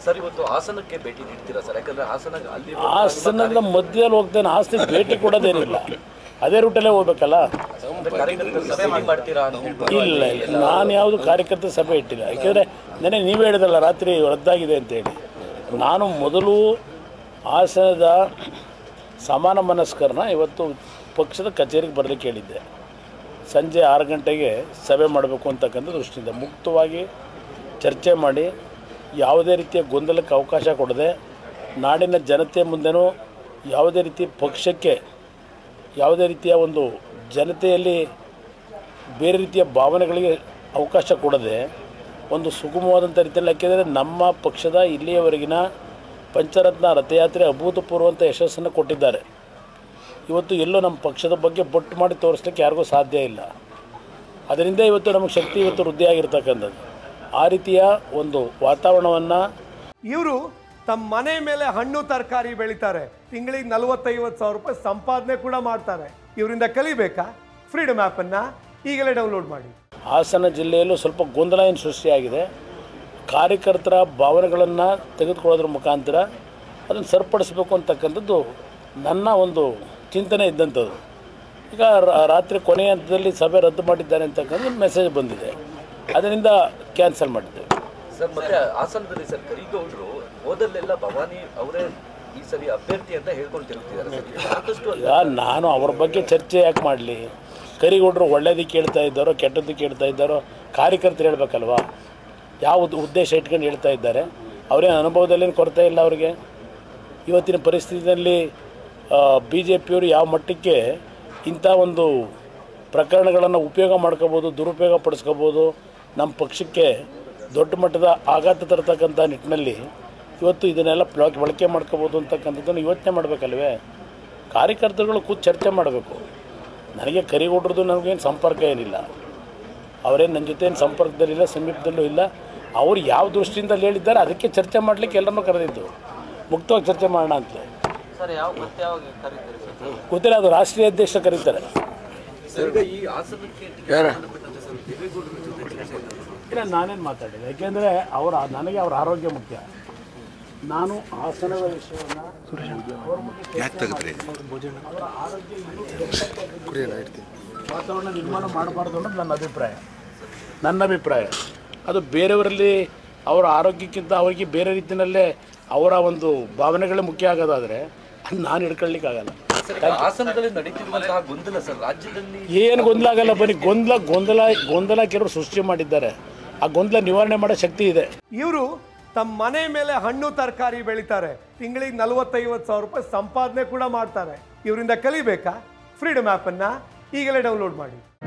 Sir ಇವತ್ತು ಹಾಸನಕ್ಕೆ ಭೇಟಿ ನೀಡ್ತೀರಾ sir ಯಾಕಂದ್ರೆ ಹಾಸನ ಅಲ್ಲಿ ಹಾಸನದ ಮಧ್ಯದಲ್ಲಿ ಹೋಗ್ತೇನೆ ಹಾಸನ ಭೇಟಿ ಕೊಡೋದೇನಿಲ್ಲ ಅದೇ ರೂಟಲ್ಲೇ ಹೋಗ್ಬೇಕಲ್ಲ ಕಾರ್ಯಕರ್ತರ ಸಭೆ ಮಾಡ್ತೀರಾ ಅಂತ ಹೇಳ್ಬಿಟ್ಟು ಇಲ್ಲ ಇಲ್ಲ ನಾನು ಯಾವುದು ಕಾರ್ಯಕರ್ತ ಸಭೆ ಇಟ್ಟಿಲ್ಲ ಯಾಕೆಂದರೆ ನೆನೆ ನೀವೇ ಹೇಳಿದಲ್ಲ ರಾತ್ರಿ ರದ್ದಾಗಿದೆ ಅಂತೇಳಿ ನಾನು ಮೊದಲು ಹಾಸನದ ಸಮಾನ ಮನಸ್ಕರನ್ನ ಇವತ್ತು ಪಕ್ಷದ ಕಚೇರಿಗೆ ಬರಲಿಕ್ಕೆ ಹೇಳಿದ್ದೆ ಸಂಜೆ ಆರು ಗಂಟೆಗೆ ಸಭೆ ಮಾಡಬೇಕು ಅಂತಕ್ಕಂಥ ದೃಷ್ಟಿಯಿಂದ ಮುಕ್ತವಾಗಿ ಚರ್ಚೆ ಮಾಡಿ ಯಾವುದೇ ರೀತಿಯ ಗೊಂದಲಕ್ಕೆ ಅವಕಾಶ ಕೊಡದೆ ನಾಡಿನ ಜನತೆ ಮುಂದೆನೂ ಯಾವುದೇ ರೀತಿ ಪಕ್ಷಕ್ಕೆ ಯಾವುದೇ ರೀತಿಯ ಒಂದು ಜನತೆಯಲ್ಲಿ ಬೇರೆ ರೀತಿಯ ಭಾವನೆಗಳಿಗೆ ಅವಕಾಶ ಕೊಡದೆ ಒಂದು ಸುಗಮವಾದಂಥ ರೀತಿಯಲ್ಲಿ ಯಾಕೆಂದರೆ ನಮ್ಮ ಪಕ್ಷದ ಇಲ್ಲಿಯವರೆಗಿನ ಪಂಚರತ್ನ ರಥಯಾತ್ರೆ ಅಭೂತಪೂರ್ವಂಥ ಯಶಸ್ಸನ್ನು ಕೊಟ್ಟಿದ್ದಾರೆ ಇವತ್ತು ಎಲ್ಲೋ ನಮ್ಮ ಪಕ್ಷದ ಬಗ್ಗೆ ಬೊಟ್ಟು ಮಾಡಿ ತೋರಿಸ್ಲಿಕ್ಕೆ ಯಾರಿಗೂ ಸಾಧ್ಯ ಇಲ್ಲ ಅದರಿಂದ ಇವತ್ತು ನಮಗೆ ಶಕ್ತಿ ಇವತ್ತು ವೃದ್ಧಿಯಾಗಿರ್ತಕ್ಕಂಥದ್ದು ಆ ರೀತಿಯ ಒಂದು ವಾತಾವರಣವನ್ನು ಇವರು ತಮ್ಮ ಮನೆ ಮೇಲೆ ಹಣ್ಣು ತರಕಾರಿ ಬೆಳಿತಾರೆ ತಿಂಗಳಿಗೆ ನಲವತ್ತೈವತ್ತು ಸಾವಿರ ರೂಪಾಯಿ ಸಂಪಾದನೆ ಕೂಡ ಮಾಡ್ತಾರೆ ಇವರಿಂದ ಕಲಿಬೇಕಾ ಫ್ರೀಡಮ್ ಆ್ಯಪನ್ನು ಈಗಲೇ ಡೌನ್ಲೋಡ್ ಮಾಡಿ ಹಾಸನ ಜಿಲ್ಲೆಯಲ್ಲೂ ಸ್ವಲ್ಪ ಗೊಂದಲ ಏನು ಸೃಷ್ಟಿಯಾಗಿದೆ ಕಾರ್ಯಕರ್ತರ ಭಾವನೆಗಳನ್ನು ತೆಗೆದುಕೊಳ್ಳೋದ್ರ ಮುಖಾಂತರ ಅದನ್ನು ಸರಿಪಡಿಸ್ಬೇಕು ಅಂತಕ್ಕಂಥದ್ದು ನನ್ನ ಒಂದು ಚಿಂತನೆ ಇದ್ದಂಥದ್ದು ಈಗ ರಾ- ರಾತ್ರಿ ಕೊನೆಯ ಹಂತದಲ್ಲಿ ಸಭೆ ರದ್ದು ಮಾಡಿದ್ದಾರೆ ಅಂತಕ್ಕಂಥ ಮೆಸೇಜ್ ಬಂದಿದೆ ಅದರಿಂದ ಕ್ಯಾನ್ಸಲ್ ಮಾಡಿದ್ದೇವೆ ಸರ್ ಮತ್ತೆ ಹಾಸನದಲ್ಲಿ ಸರ್ ಕರಿಗೌಡರು ಹೋದಲ್ಲೆಲ್ಲ ಭವಾನಿ ಅವರೇ ಈ ಸರಿ ಅಭ್ಯರ್ಥಿ ಅಂತ ಹೇಳ್ಕೊಂಡು ತಿರುಗ್ತಿದ್ದಾರೆ ಸರ್ ಸಾಕಷ್ಟು ಈಗ ನಾನು ಅವ್ರ ಬಗ್ಗೆ ಚರ್ಚೆ ಯಾಕೆ ಮಾಡಲಿ ಕರಿಗೌಡರು ಒಳ್ಳೇದಕ್ಕೆ ಹೇಳ್ತಾ ಇದ್ದಾರೋ ಕೆಟ್ಟದ್ದಕ್ಕೆ ಹೇಳ್ತಾ ಇದ್ದಾರೋ ಕಾರ್ಯಕರ್ತರು ಹೇಳ್ಬೇಕಲ್ವಾ ಯಾವ ಉದ್- ಉದ್ದೇಶ ಇಟ್ಕೊಂಡು ಹೇಳ್ತಾ ಇದ್ದಾರೆ ಅವರೇನು ಅನುಭವದಲ್ಲೇನು ಕೊರತೆ ಇಲ್ಲ ಅವರಿಗೆ ಇವತ್ತಿನ ಪರಿಸ್ಥಿತಿಯಲ್ಲಿ ಬಿ ಜೆ ಪಿಯವರು ಯಾವ ಮಟ್ಟಕ್ಕೆ ಇಂಥ ಒಂದು ಪ್ರಕರಣಗಳನ್ನು ಉಪಯೋಗ ಮಾಡ್ಕೋಬೋದು ದುರುಪಯೋಗ ಪಡಿಸ್ಕೋಬೋದು ನಮ್ಮ ಪಕ್ಷಕ್ಕೆ ದೊಡ್ಡ ಮಟ್ಟದ ಆಘಾತ ತರತಕ್ಕಂಥ ನಿಟ್ಟಿನಲ್ಲಿ ಇವತ್ತು ಇದನ್ನೆಲ್ಲ ಪ್ಲಾಕ್ ಬಳಕೆ ಮಾಡ್ಕೋಬೋದು ಅಂತಕ್ಕಂಥದ್ದನ್ನು ಯೋಚನೆ ಮಾಡಬೇಕಲ್ವೇ ಕಾರ್ಯಕರ್ತರುಗಳು ಕೂತು ಚರ್ಚೆ ಮಾಡಬೇಕು ನನಗೆ ಕರಿಗೌಡ್ರದ್ದು ನನಗೇನು ಸಂಪರ್ಕ ಏನಿಲ್ಲ ಅವರೇನು ನನ್ನ ಜೊತೆ ಏನು ಸಂಪರ್ಕದಲ್ಲಿಲ್ಲ ಸಮೀಪದಲ್ಲೂ ಇಲ್ಲ ಅವ್ರು ಯಾವ ದೃಷ್ಟಿಯಿಂದ ಹೇಳಿದ್ದಾರೆ ಅದಕ್ಕೆ ಚರ್ಚೆ ಮಾಡಲಿಕ್ಕೆ ಎಲ್ಲರನ್ನೂ ಕರೆದಿದ್ದು ಮುಕ್ತವಾಗಿ ಚರ್ಚೆ ಮಾಡೋಣ ಅಂತಲೇ ಸರ್ ಯಾವ ಮತ್ತೆ ಯಾವಾಗ ಕರೀತೀರಿ ಸರ್ ಗೊತ್ತಿಲ್ಲ ಅದು ರಾಷ್ಟ್ರೀಯ ಅಧ್ಯಕ್ಷ ಕರೀತಾರೆ ಸರ್ ಈಗ ಈ ಹಾಸನಕ್ಕೆ ಸಂಬಂಧಪಟ್ಟಂತೆ ಸರ್ ದೇವೇಗೌಡರ ಜೊತೆ ಚರ್ಚೆ ಇದೆ. ಇಲ್ಲ ನಾನೇನು ಮಾತಾಡಿದೆ ಯಾಕೆಂದರೆ ಅವರ ನನಗೆ ಅವರ ಆರೋಗ್ಯ ಮುಖ್ಯ ನಾನು ಹಾಸನದ ವಿಷಯವನ್ನು ಅವರ ಆರೋಗ್ಯ ಇನ್ನೂ ಕೆಟ್ಟದಾಗಿ ವಾತಾವರಣ ನಿರ್ಮಾಣ ಮಾಡಬಾರ್ದು ಅನ್ನೋದು ನನ್ನ ಅಭಿಪ್ರಾಯ ನನ್ನ ಅಭಿಪ್ರಾಯ ಅದು ಬೇರೆಯವರಲ್ಲಿ ಅವರ ಆರೋಗ್ಯಕ್ಕಿಂತ ಅವರಿಗೆ ಬೇರೆ ರೀತಿಯಲ್ಲೇ ಅವರ ಒಂದು ಭಾವನೆಗಳೇ ಮುಖ್ಯ ಆಗೋದಾದರೆ ಅದು ನಾನು ಹಿಡ್ಕೊಳ್ಳಿಕ್ಕಾಗಲ್ಲ ಸರ್ ಈಗ ಹಾಸನದಲ್ಲಿ ನಡೀತಿರುವಂತಹ ಗೊಂದಲ ಸರ್ ರಾಜ್ಯದಲ್ಲಿ ಏನು ಗೊಂದಲ ಆಗಲ್ಲ ಬನ್ನಿ ಗೊಂದಲ ಗೊಂದಲ ಗೊಂದಲ ಕೆಲವರು ಸೃಷ್ಟಿ ಮಾಡಿದ್ದಾರೆ ಆ ಗೊಂದಲ ನಿವಾರಣೆ ಮಾಡೋ ಶಕ್ತಿ ಇದೆ ಇವರು ತಮ್ಮ ಮನೆ ಮೇಲೆ ಹಣ್ಣು ತರಕಾರಿ ಬೆಳಿತಾರೆ ತಿಂಗಳಿಗೆ ನಲವತ್ತೈವತ್ತು ಸಾವಿರ ರೂಪಾಯಿ ಸಂಪಾದನೆ ಕೂಡ ಮಾಡ್ತಾರೆ ಇವರಿಂದ ಕಲಿಬೇಕಾ ಫ್ರೀಡಮ್ ಆ್ಯಪನ್ನು ಈಗಲೇ ಡೌನ್ಲೋಡ್ ಮಾಡಿ